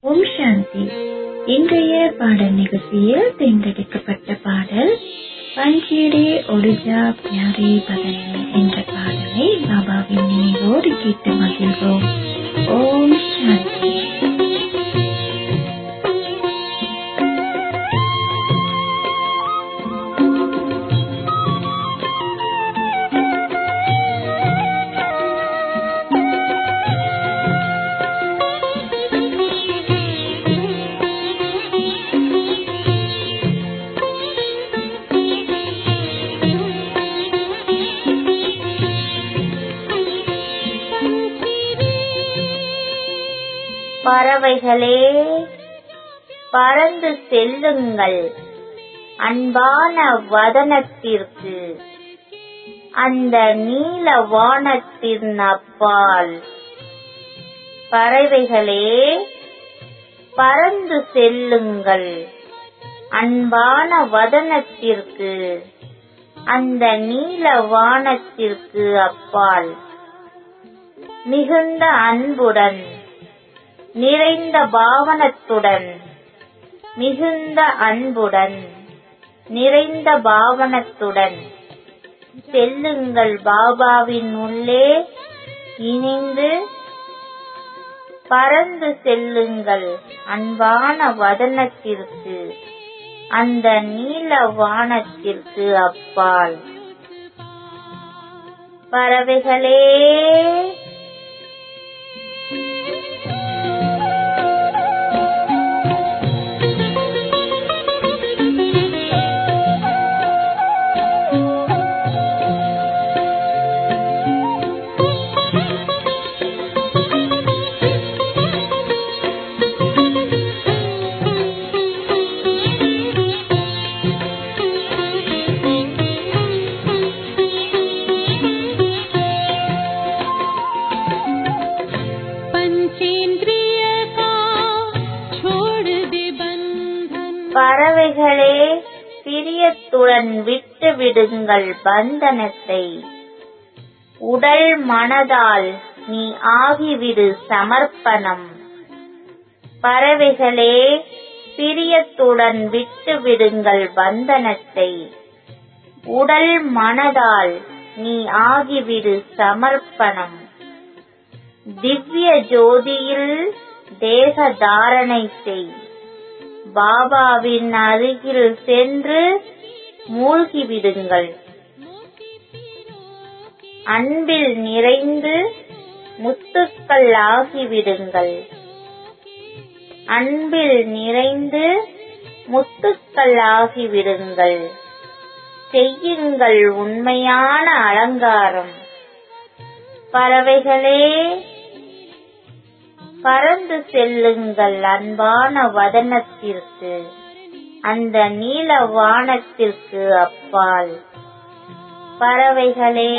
ஓம் சாந்தி இன்றைய பாடல் நிகழ்ச்சியில் தேர்ந்தெடுக்கப்பட்ட பாடல் பஞ்சேரே ஒடிஜா பியாரே பதனி என்ற பாடலை பாபாவின் நினைவோடு கேட்டு மகிழ்வோம் ஓம் சாந்தி பறவைகளே பறந்து செல்லுங்கள் அன்பான வதனத்திற்கு அந்த நீல வானத்தின் அப்பால் பறவைகளே பறந்து செல்லுங்கள் அன்பான வதனத்திற்கு அந்த நீல வானத்திற்கு அப்பால் மிகுந்த அன்புடன் நிறைந்த பாவனத்துடன் மிகுந்த அன்புடன் நிறைந்த பாவனத்துடன் செல்லுங்கள் பாபாவின் உள்ளே இணைந்து பறந்து செல்லுங்கள் அன்பான வதனத்திற்கு அந்த நீல வானத்திற்கு அப்பால் பறவைகளே पंचेंद्रिय का छोड़ दे बंधन பறவைகளே பிரியத்துடன் விட்டு விடுங்கள் பந்தனத்தை உடல் மனதால் நீ ஆகிவிடு சமர்ப்பணம் பறவைகளே பிரியத்துடன் விட்டு விடுங்கள் பந்தனத்தை உடல் மனதால் நீ ஆகிவிடு சமர்ப்பணம் திவ்ய ஜோதியில் தேக தாரணை செய் பாபாவின் அருகில் சென்று மூழ்கிவிடுங்கள் அன்பில் நிறைந்து முத்துக்கள் ஆகிவிடுங்கள் அன்பில் நிறைந்து முத்துக்கள் ஆகிவிடுங்கள் செய்யுங்கள் உண்மையான அலங்காரம் பறவைகளே பறந்து செல்லுங்கள் அன்பான வதனத்திற்கு அந்த நீல வானத்திற்கு அப்பால் பறவைகளே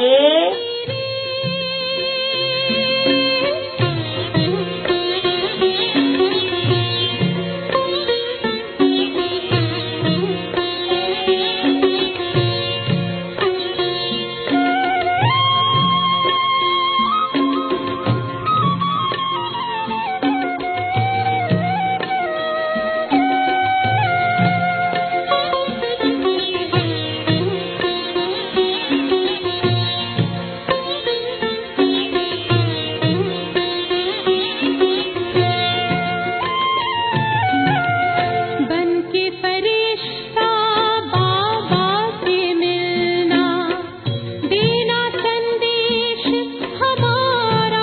बन के फरिश्ता बाबा से मिलना देना संदेश हमारा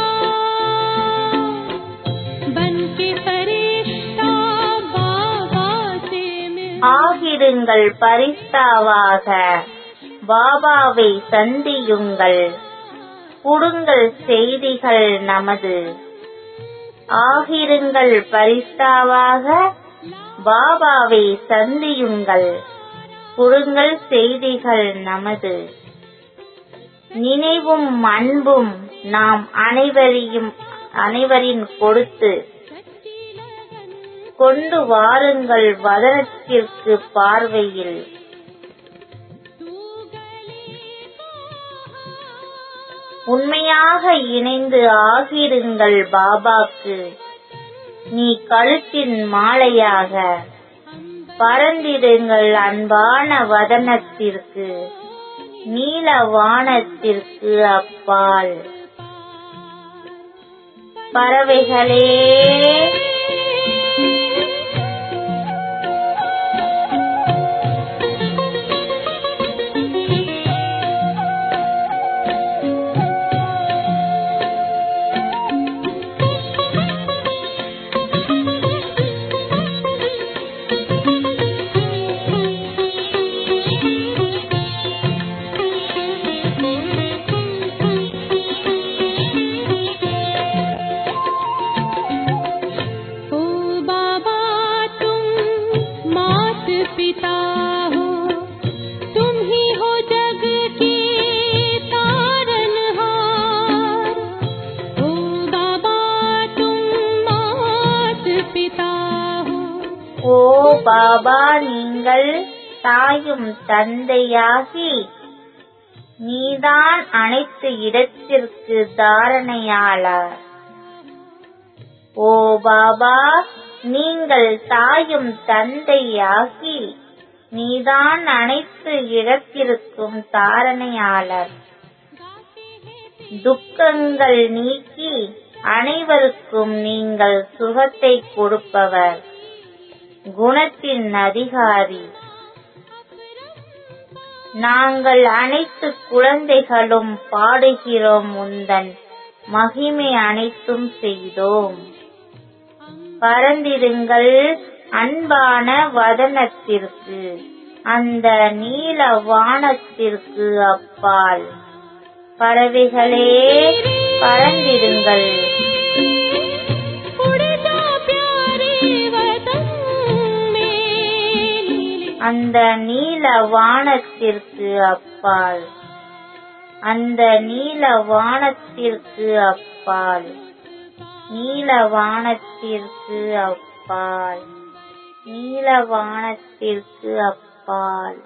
बन के फरिश्ता बाबा से मिलना ஆகிடுங்கள் பரிஸ்தாவாக பாபாவை சந்தியுங்கள் குடுங்கள் செய்திகள் நமது ஆகிருங்கள் பரிஸ்தாவாக பாபாவை சந்தியுங்கள் குடுங்கள் செய்திகள் நமது நினைவும் அன்பும் நாம் அனைவரையும் அனைவரின் கொடுத்து கொண்டு வாருங்கள் வதனத்திற்கு பார்வையில் உண்மையாக இணைந்து ஆகிருங்கள் பாபாக்கு நீ கழுத்தின் மாலையாக பறந்திடுங்கள் அன்பான வதனத்திற்கு நீல வானத்திற்கு அப்பால் பறவைகளே ओ बाबा तुम मात पिता हो तुम ही हो जग के तारनहार ओ बाबा तुम मात पिता हो ஓ பாபா நீங்கள் தாயும் தந்தையாகி நீதான் அனைத்து இடத்திற்கு தாரணையாளர் ஓ பாபா நீங்கள் தாயும் தந்தையாகி நீதான் அனைத்து இடத்திற்கும் தாரணையாளர் துக்கங்கள் நீக்கி அனைவருக்கும் நீங்கள் சுகத்தை கொடுப்பவர் குணத்தின் அதிகாரி நாங்கள் அனைத்து குழந்தைகளும் பாடுகிறோம் உந்தன் மகிமை அனைத்தும் செய்தோம் பறந்திடுங்கள் அன்பான வதனத்திற்கு அந்த நீல வானத்திற்கு அப்பால் பறவைகளே பறந்திடுங்கள் उड़ जा प्यारे वतन में नीले அந்த நீல வானத்திற்கு அப்பால் அந்த நீல வானத்திற்கு அப்பால் நீல வானத்திற்கு அப்பால் நீல வானத்திற்கு அப்பால்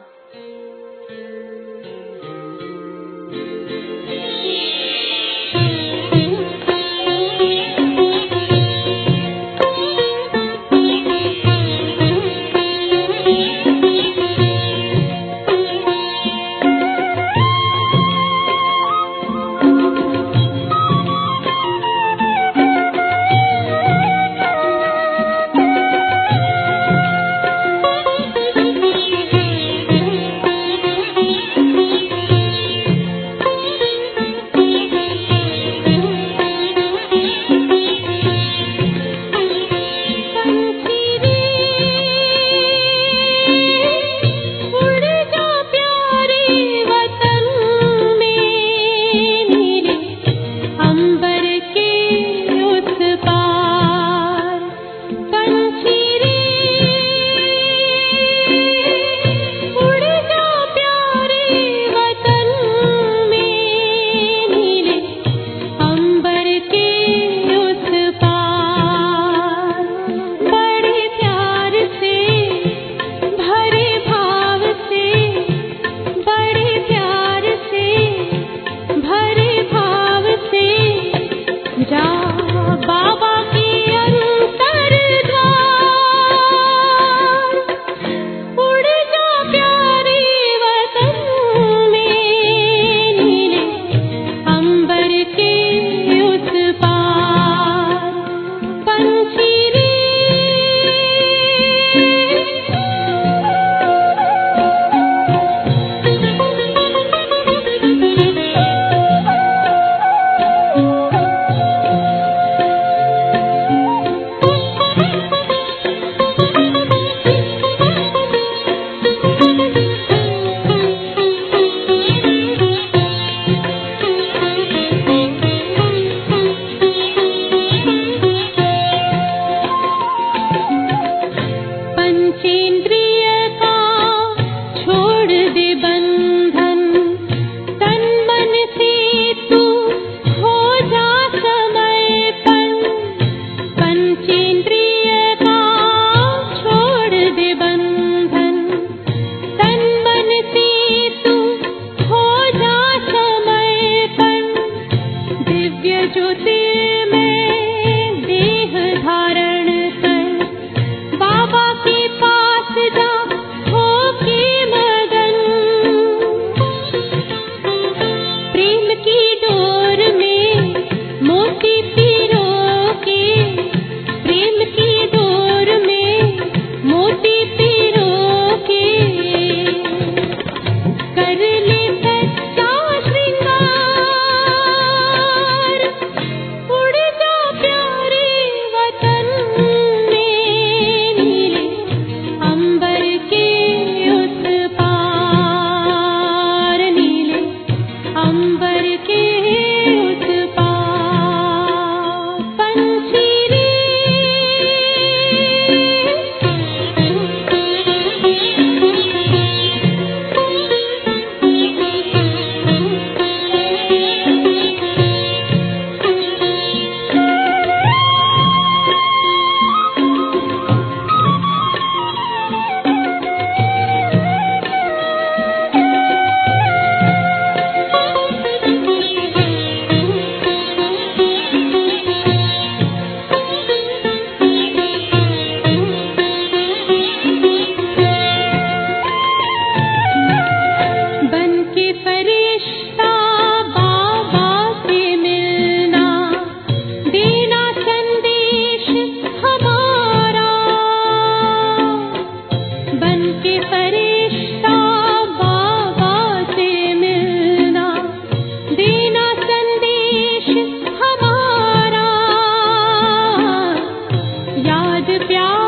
ओ प्यारे